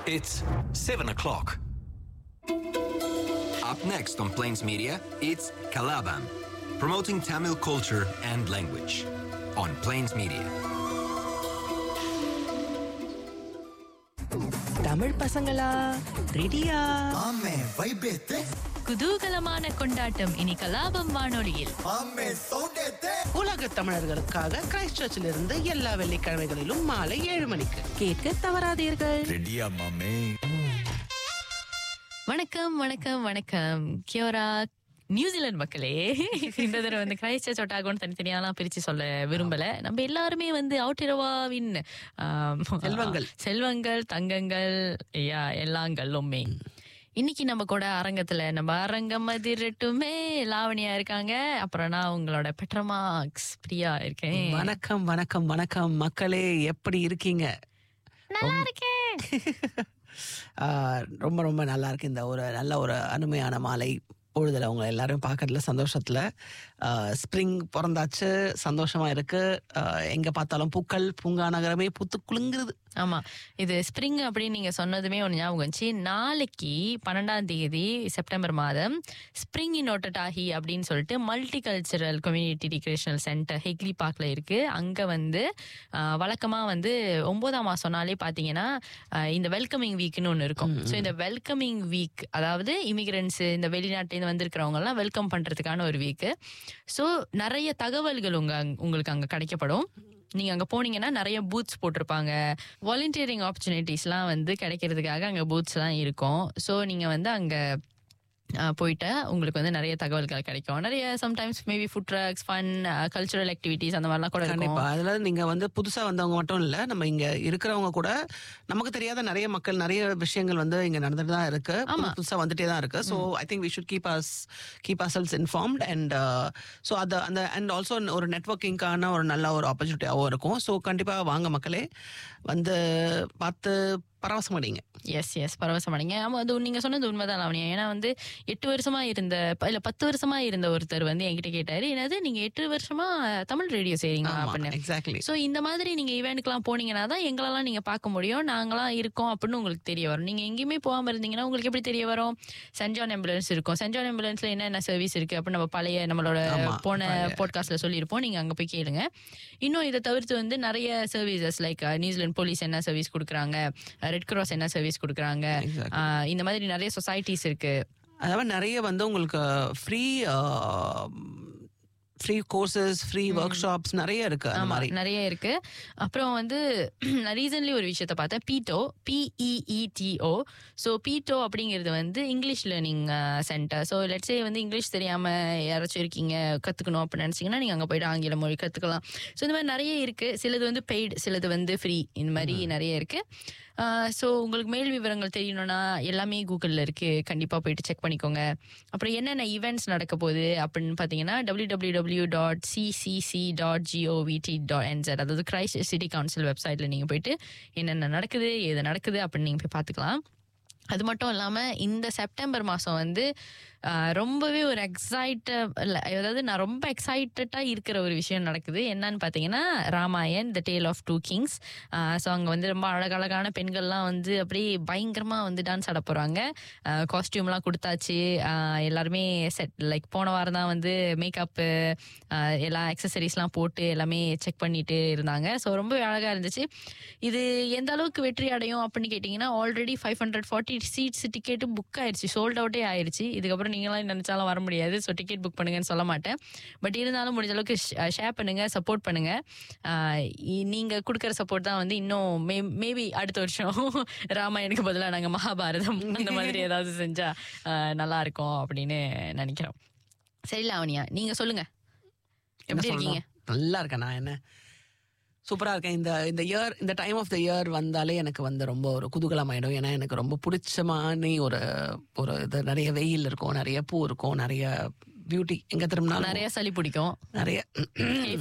It's 7 o'clock. Up next on Plains Media, it's Kalabam, promoting Tamil culture and language on Plains Media. Tamil பசங்களா ரெடியா ஆமே வைபேத்தே குதூகலமான கொண்டாட்டம் இனி கலாபம் வானொலியில் ஆமே சவுண்டேத்தே உலக தமிழர்களுக்காக கிரைஸ்ட் சர்ச்சில் இருந்து எல்லா வெள்ளிக்கிழமைகளிலும் மாலை ஏழு மணிக்கு கேட்க தவறாதீர்கள் ரெடியா மாமே வணக்கம் வணக்கம் வணக்கம் கியோரா நியூசிலாந்து மக்களே இந்த தடவை வந்து கிரைஸ்ட் சர்ச் ஒட்டாகோன்னு தனித்தனியாலாம் பிரிச்சு சொல்ல விரும்பல நம்ம எல்லாருமே வந்து அவுட்டிரவாவின் ஆம், செல்வங்கள். செல்வங்கள் தங்கங்கள் யா எல்லாங்களுமே இன்னைக்கு நம்ம கூட அரங்கத்துல நம்ம அரங்கம் அதிரட்டுமே லாவணியா இருக்காங்க அப்புறம் நான் உங்களோட பெட்ரமாக்ஸ் பிரியா இருக்கேன் வணக்கம் வணக்கம் வணக்கம் மக்களே எப்படி இருக்கீங்க நல்லா இருக்கேன் ஆஹ், ரொம்ப ரொம்ப நல்லா இருக்கு இந்த ஒரு நல்ல ஒரு அருமையான மாலை பொழுதுல உங்களை எல்லாரும் பார்க்கறதுல சந்தோஷத்துல ஸ்ப்ரிங் பிறந்தாச்சு சந்தோஷமா இருக்கு ஆஹ், எங்க பார்த்தாலும் பூக்கள் பூங்கா நகரமே பூத்து குலுங்குறது ஆமா இது ஸ்ப்ரிங் அப்படின்னு நீங்க சொன்னதுமே ஒன்று ஞாபகம் வந்துச்சு நாளைக்கு பன்னெண்டாம் தேதி செப்டம்பர் மாதம் ஸ்ப்ரிங் இன் ஒட்டடாஹி அப்படின்னு சொல்லிட்டு multi cultural community recreational centre ஹெக்லி பார்க்ல இருக்கு அங்க வந்து ஆஹ், வழக்கமா வந்து ஒன்பதாம் மாசம்னாலே பாத்தீங்கன்னா ஆஹ், இந்த வெல்கமிங் வீக்னு ஒன்று இருக்கும் ஸோ இந்த வெல்கமிங் வீக் அதாவது இமிகிரன்ஸ் இந்த வெளிநாட்டிலேருந்து வந்திருக்கிறவங்க எல்லாம் வெல்கம் பண்றதுக்கான ஒரு வீக் ஸோ நிறைய தகவல்கள் உங்க உங்களுக்கு அங்க கிடைக்கப்படும் நீங்க அங்க போனீங்கன்னா நிறைய பூத்ஸ் போட்டிருப்பாங்க வாலண்டியரிங் ஆப்பர்ச்சுனிட்டிஸ்லாம் வந்து கிடைக்கிறதுக்காக அங்க பூத்ஸ் எல்லாம் இருக்கும் ஸோ நீங்க வந்து அங்க அஹ், போயிட்டா உங்களுக்கு வந்து நிறைய தகவல்கள் கிடைக்கும் நிறைய sometimes maybe food trucks fun cultural activities அந்த மாதிரிலாம் கூட கண்டிப்பா இருக்கும் அதுல நீங்க வந்து புதுசா வந்தவங்க மட்டும் இல்ல நம்ம இங்க இருக்கிறவங்க கூட நமக்கு தெரியாத நிறைய மக்கள் நிறைய விஷயங்கள் வந்து இங்க நடந்துட்டு தான் இருக்கு புது புதுசா வந்துட்டே தான் இருக்கு so I think we should keep us keep us selves informed and so அது அந்த அண்ட் ஆல்சோ ஒரு நெட்ஒர்க்கிங்கான ஒரு நல்ல ஒரு ஆப்பர்ச்சுனிட்டியாகவும் இருக்கும் ஸோ கண்டிப்பா வாங்க மக்களே வந்து பார்த்து பரவசம் அடைங்க எஸ் எஸ் பரவசமடைங்க ஆமா அது நீங்க சொன்னது உண்மைதான் லாவணியா ஏன்னா வந்து எட்டு வருஷமா இருந்த ப- இல்ல பத்து வருஷமா இருந்த ஒருத்தர் வந்து என்கிட்ட கேட்டாரு என்னது நீங்க எட்டு வருஷமா தமிழ் ரேடியோ செய்றீங்களா அப்படின்னு எக்ஸாக்ட்லி ஸோ இந்த மாதிரி நீங்க ஈவெண்ட்க்குலாம் போனீங்கன்னா தான் எங்களெல்லாம் நீங்க பார்க்க முடியும் நாங்களாம் இருக்கோம் அப்படின்னு உங்களுக்கு தெரிய வரும் நீங்க எங்கேயுமே போகாம இருந்தீங்கன்னா உங்களுக்கு எப்படி தெரிய வரும் சென்ட் ஜான் ஆம்புலன்ஸ் இருக்கும் சென்ட் ஜான் ஆம்புலன்ஸ்ல என்னென்ன சர்வீஸ் இருக்கு அப்படின்னு நம்ம பழைய நம்மளோட ஆமா, போன பழைய. பாட்காஸ்ட்ல சொல்லியிருப்போம் நீங்க அங்க போய் கேளுங்க இன்னும் இதை தவிர்த்து வந்து நிறைய சர்வீசஸ் லைக் நியூசிலாந்து போலீஸ் என்ன சர்வீஸ் கொடுக்குறாங்க ரெட் கிராஸ் என்ன சர்வீஸ் கொடுக்குறாங்க Exactly. ஆஹ் இந்த மாதிரி நிறைய சொசைட்டிஸ் இருக்கு அதாவது நிறைய வந்து உங்களுக்கு free free courses free workshops நிறைய இருக்கு அந்த ஆமா மாதிரி நிறைய இருக்கு அப்புறம் வந்து நான் ரீசன்ட்லி ஒரு விஷயத்த பார்த்தேன் பீட்டோ பிஇஇடிஓ ஸோ பீட்டோ அப்படிங்கிறது வந்து இங்கிலீஷ் லேர்னிங் சென்டர் ஸோ லெட்ஸே வந்து இங்கிலீஷ் தெரியாம யாராச்சும் இருக்கீங்க கத்துக்கணும் அப்படின்னு நினைச்சீங்கன்னா நீங்க அங்க போயிட்டு ஆங்கில மொழி கத்துக்கலாம் ஸோ இந்த மாதிரி நிறைய இருக்கு சிலது வந்து பெய்டு சிலது வந்து ஃப்ரீ இந்த மாதிரி நிறைய இருக்கு ஸோ உங்களுக்கு மேல் விவரங்கள் தெரியணும்னா எல்லாமே கூகுளில் இருக்கு கண்டிப்பா போயிட்டு செக் பண்ணிக்கோங்க அப்புறம் என்னென்ன ஈவெண்ட்ஸ் நடக்க போகுது அப்படின்னு பார்த்தீங்கன்னா W W W dot C C C dot G O V T dot N Z அதாவது கிரைஸ்ட் சிட்டி கவுன்சில் வெப்சைட்ல நீங்க போயிட்டு என்னென்ன நடக்குது எது நடக்குது அப்படின்னு நீங்க போய் பார்த்துக்கலாம் அது மட்டும் இல்லாம இந்த செப்டம்பர் மாசம் வந்து ஆஹ், ரொம்பவே ஒரு எக்ஸைட்ட அதாவது நான் ரொம்ப எக்ஸைட்டடா இருக்கிற ஒரு விஷயம் நடக்குது என்னன்னு பாத்தீங்கன்னா Ramayan the tale of two kings so அங்க வந்து ரொம்ப அழகழகான பெண்கள்லாம் வந்து அப்படியே பயங்கரமா வந்து டான்ஸ் ஆட போறாங்க காஸ்டியூம்லாம் கொடுத்தாச்சு ஆஹ், எல்லாருமே செட் லைக் போன வாரம் தான் வந்து மேக்கப் எல்லா அக்சசரிஸ்லாம் போட்டு எல்லாமே செக் பண்ணிட்டு இருந்தாங்க ஸோ ரொம்ப அழகா இருந்துச்சு இது எந்த அளவுக்கு வெற்றி அடையும் அப்படின்னு கேட்டிங்கன்னா already five hundred forty seats ticket book ஆயிருச்சு சோல்ட் அவுட்டே ஆயிருச்சு இதுக்கப்புறம் நீங்களாம் நினைச்சாலும் வர முடியாது ஸோ டிக்கெட் புக் பண்ணுங்கன்னு சொல்ல மாட்டேன் பட் இருந்தாலும் முடிஞ்ச அளவுக்கு ஷேர் பண்ணுங்க சப்போர்ட் பண்ணுங்க ஆஹ் இ- நீங்க கொடுக்குற சப்போர்ட் தான் வந்து இன்னும் மே மேபி அடுத்த வருஷம் ராமாயணுக்கு பதிலாக நாங்கள் மகாபாரதம் அந்த மாதிரி ஏதாவது செஞ்சா ஆஹ் நல்லா இருக்கும் அப்படின்னு நினைக்கிறோம் சரி லாவணியா நீங்க சொல்லுங்க என்ன எப்படி இருக்கீங்க சொல்லணும்? நல்லா இருக்கேன் நான் என்ன சூப்பரா இருக்கேன் இந்த இந்த இயர் இந்த டைம் ஆஃப் த இயர் வந்தாலே எனக்கு வந்து ரொம்ப ஒரு குதூகலமாயிடும் ஏன்னா எனக்கு ரொம்ப பிடிச்சமான ஒரு ஒரு இது நிறைய வெயில் இருக்கும் நிறைய பூ இருக்கும் நிறைய பியூட்டி எங்க திரும்பினாலும் நிறைய சளி பிடிக்கும் நிறைய